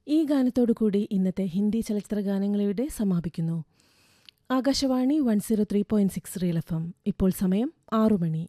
ഈ ഗാനത്തോടുകൂടി ഇന്നത്തെ ഹിന്ദി ചലച്ചിത്ര ഗാനങ്ങളിവിടെ സമാപിക്കുന്നു Akashvani one zero three point six real F M ഇപ്പോൾ സമയം ആറു മണി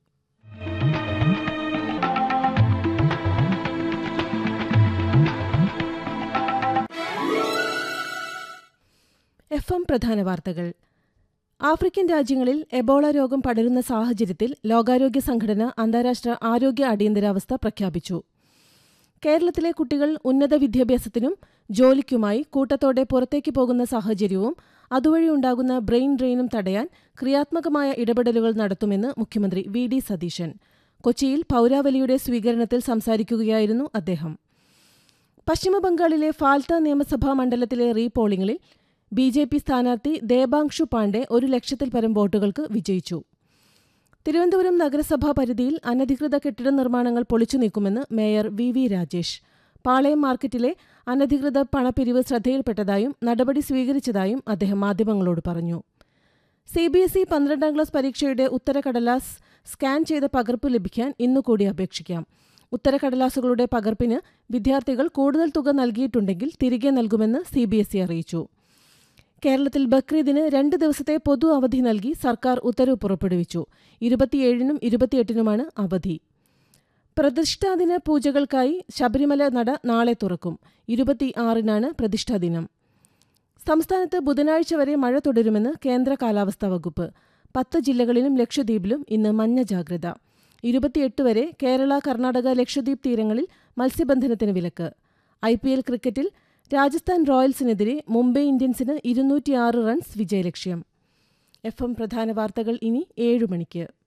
എഫ് എം പ്രധാന വാർത്തകൾ ആഫ്രിക്കൻ രാജ്യങ്ങളിൽ എബോള രോഗം പടരുന്ന സാഹചര്യത്തിൽ ലോകാരോഗ്യ സംഘടന അന്താരാഷ്ട്ര ആരോഗ്യ അടിയന്തരാവസ്ഥ പ്രഖ്യാപിച്ചു കേരളത്തിലെ കുട്ടികൾ ഉന്നത വിദ്യാഭ്യാസത്തിനും ജോലിക്കുമായി കൂട്ടത്തോടെ പുറത്തേക്ക് പോകുന്ന സാഹചര്യവും അതുവഴി ഉണ്ടാകുന്ന ബ്രെയിൻ ഡ്രെയിനും തടയാൻ ക്രിയാത്മകമായ ഇടപെടലുകൾ നടത്തുമെന്ന് മുഖ്യമന്ത്രി വി ഡി സതീശൻ കൊച്ചിയിൽ പൌരാവലിയുടെ സ്വീകരണത്തിൽ സംസാരിക്കുകയായിരുന്നു അദ്ദേഹം പശ്ചിമബംഗാളിലെ ഫാൽത്ത നിയമസഭാ മണ്ഡലത്തിലെ റീപോളിംഗിൽ ബി ജെ പി സ്ഥാനാർത്ഥി ദേബാങ്ഷു പാണ്ഡെ ഒരു ലക്ഷത്തിൽ പരം വോട്ടുകൾക്ക് വിജയിച്ചു തിരുവനന്തപുരം നഗരസഭാ പരിധിയിൽ അനധികൃത കെട്ടിട നിർമ്മാണങ്ങൾ പൊളിച്ചു നീക്കുമെന്ന് mayor V V Rajesh Palayam മാർക്കറ്റിലെ അനധികൃത പണപ്പിരിവ് ശ്രദ്ധയിൽപ്പെട്ടതായും നടപടി സ്വീകരിച്ചതായും അദ്ദേഹം മാധ്യമങ്ങളോട് പറഞ്ഞു സി ബി എസ് ഇ പന്ത്രണ്ടാം ക്ലാസ് പരീക്ഷയുടെ ഉത്തരക്കടലാസ് സ്കാൻ ചെയ്ത പകർപ്പ് ലഭിക്കാൻ ഇന്നുകൂടി അപേക്ഷിക്കാം ഉത്തരക്കടലാസുകളുടെ പകർപ്പിന് വിദ്യാർത്ഥികൾ കൂടുതൽ തുക നൽകിയിട്ടുണ്ടെങ്കിൽ തിരികെ നൽകുമെന്ന് സി ബി എസ് ഇ അറിയിച്ചു കേരളത്തിൽ ബക്രീദിന് രണ്ട് ദിവസത്തെ പൊതു അവധി നൽകി സർക്കാർ ഉത്തരവ് പുറപ്പെടുവിച്ചു ഇരുപത്തിയേഴിനും ഇരുപത്തിയെട്ടിനുമാണ് അവധി പ്രതിഷ്ഠാദിന പൂജകൾക്കായി ശബരിമല നട നാളെ തുറക്കും ഇരുപത്തിയാറിനാണ് പ്രതിഷ്ഠാദിനം സംസ്ഥാനത്ത് ബുധനാഴ്ച വരെ മഴ തുടരുമെന്ന് കേന്ദ്ര കാലാവസ്ഥാ വകുപ്പ് പത്ത് ജില്ലകളിലും ലക്ഷദ്വീപിലും ഇന്ന് മഞ്ഞ ജാഗ്രത ഇരുപത്തിയെട്ട് വരെ കേരള കർണാടക ലക്ഷദ്വീപ് തീരങ്ങളിൽ മത്സ്യബന്ധനത്തിന് വിലക്ക് ഐ പി എൽ ക്രിക്കറ്റിൽ രാജസ്ഥാൻ റോയൽസിനെതിരെ മുംബൈ ഇന്ത്യൻസിന് ഇരുന്നൂറ്റിയാറ് റൺസ് വിജയലക്ഷ്യം എഫ് എം പ്രധാന വാർത്തകൾ ഇനി ഏഴ് മണിക്ക്